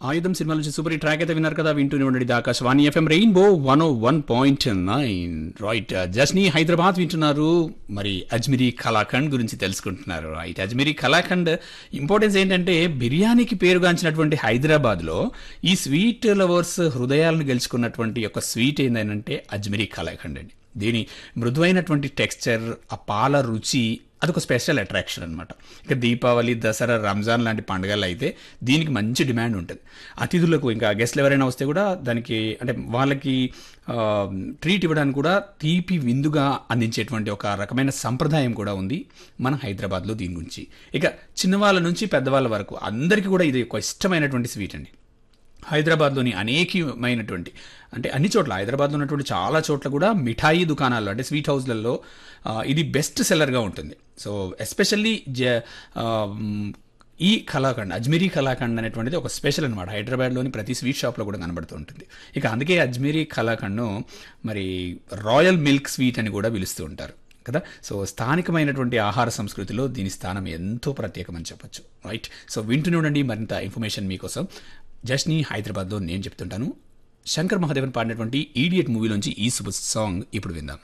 ఆయుధం సినిమా నుంచి super track అయితే విన్నారు కదా వింటూనే ఉండండి ఇది Akashvani FM rainbow one O one point nine రైట్ జస్ని హైదరాబాద్ వింటున్నారు మరి అజ్మిరి కళాఖండ్ గురించి తెలుసుకుంటున్నారు రైట్ అజ్మిరి కళాఖండ్ ఇంపార్టెన్స్ ఏంటంటే బిర్యానీకి పేరుగాంచినటువంటి హైదరాబాద్లో ఈ స్వీట్ లవర్స్ హృదయాలను గెలుచుకున్నటువంటి ఒక స్వీట్ ఏంటంటే అజ్మిరి కళాఖండ్ అండి దీని మృదువైనటువంటి టెక్స్చర్ ఆ పాల రుచి అదొక స్పెషల్ అట్రాక్షన్ అనమాట ఇక దీపావళి దసరా రంజాన్ లాంటి పండుగలు అయితే దీనికి మంచి డిమాండ్ ఉంటుంది అతిథులకు ఇంకా గెస్ట్లు ఎవరైనా వస్తే కూడా దానికి అంటే వాళ్ళకి ట్రీట్ ఇవ్వడానికి కూడా తీపి విందుగా అందించేటువంటి ఒక రకమైన సంప్రదాయం కూడా ఉంది మన హైదరాబాద్లో దీని గురించి ఇక చిన్నవాళ్ళ నుంచి పెద్దవాళ్ళ వరకు అందరికీ కూడా ఇది ఒక ఇష్టమైనటువంటి స్వీట్ అండి హైదరాబాద్లోని అనేకమైనటువంటి అంటే అన్ని చోట్ల హైదరాబాద్లో ఉన్నటువంటి చాలా చోట్ల కూడా మిఠాయి దుకాణాల్లో అంటే స్వీట్ హౌస్లలో ఆ, ఇది బెస్ట్ సెల్లర్గా ఉంటుంది సో ఎస్పెషల్లీ జ ఆ, మ్, ఈ కళాఖండ్ అజ్మీరీ కళాఖండ్ అనేటువంటిది ఒక స్పెషల్ అనమాట హైదరాబాద్లోని ప్రతి స్వీట్ షాప్లో కూడా కనబడుతూ ఉంటుంది ఇక అందుకే అజ్మీరీ కళాఖండ్ను మరి రాయల్ మిల్క్ స్వీట్ అని కూడా పిలుస్తూ ఉంటారు కదా సో స్థానికమైనటువంటి ఆహార సంస్కృతిలో దీని స్థానం ఎంతో ప్రత్యేకమని చెప్పొచ్చు రైట్ సో వింటూనే ఉండండి మరింత ఇన్ఫర్మేషన్ మీకోసం జస్ని హైదరాబాద్లో నేను చెప్తుంటాను శంకర్ మహాదేవన్ పాడినటువంటి ఈడియట్ మూవీలోంచి ఈ సూపర్ సాంగ్ ఇప్పుడు విందాం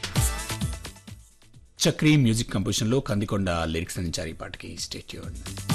చక్రీ మ్యూజిక్ కంపోజిషన్లో కందికొండ లిరిక్స్ అందించారు ఈ పాటకి స్టేట్యూన్